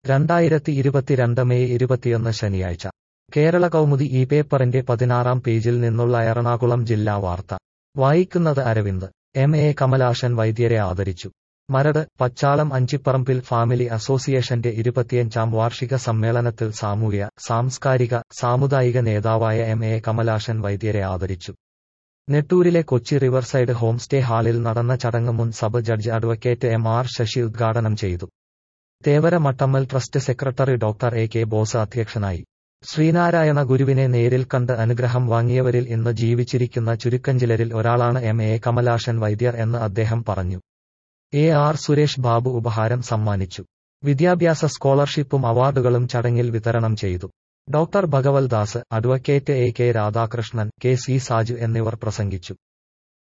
രണ്ടായിരത്തി ഇരുപത്തിരണ്ട് മെയ് ഇരുപത്തിയൊന്ന് ശനിയാഴ്ച കേരള കൗമുദി ഈ പേപ്പറിന്റെ പതിനാറാം പേജിൽ നിന്നുള്ള എറണാകുളം ജില്ലാ വാർത്ത വായിക്കുന്നത് അരവിന്ദ് എം എ കമലാശൻ വൈദ്യരെ ആദരിച്ചു മരട് പച്ചാളം അഞ്ചിപ്പറമ്പിൽ ഫാമിലി അസോസിയേഷന്റെ ഇരുപത്തിയഞ്ചാം വാർഷിക സമ്മേളനത്തിൽ സാമൂഹ്യ സാംസ്കാരിക സാമുദായിക നേതാവായ എം എ കമലാശൻ വൈദ്യരെ ആദരിച്ചു നെട്ടൂരിലെ കൊച്ചി റിവർസൈഡ് ഹോംസ്റ്റേ ഹാളിൽ നടന്ന ചടങ്ങ് മുൻ sub judge advocate M R Sasi ഉദ്ഘാടനം ചെയ്തു Thevara Mattammal trust secretary doctor A K Bose അധ്യക്ഷനായി ശ്രീനാരായണ ഗുരുവിനെ നേരിൽ കണ്ട് അനുഗ്രഹം വാങ്ങിയവരിൽ ഇന്ന് ജീവിച്ചിരിക്കുന്ന ചുരുക്കഞ്ചിലരിൽ ഒരാളാണ് എം എ കമലാശൻ വൈദ്യർ എന്ന് അദ്ദേഹം പറഞ്ഞു എ ആർ സുരേഷ് ബാബു ഉപഹാരം സമ്മാനിച്ചു വിദ്യാഭ്യാസ സ്കോളർഷിപ്പും അവാർഡുകളും ചടങ്ങിൽ വിതരണം ചെയ്തു doctor Bhagavaldas advocate A K Radhakrishnan K C Saju എന്നിവർ പ്രസംഗിച്ചു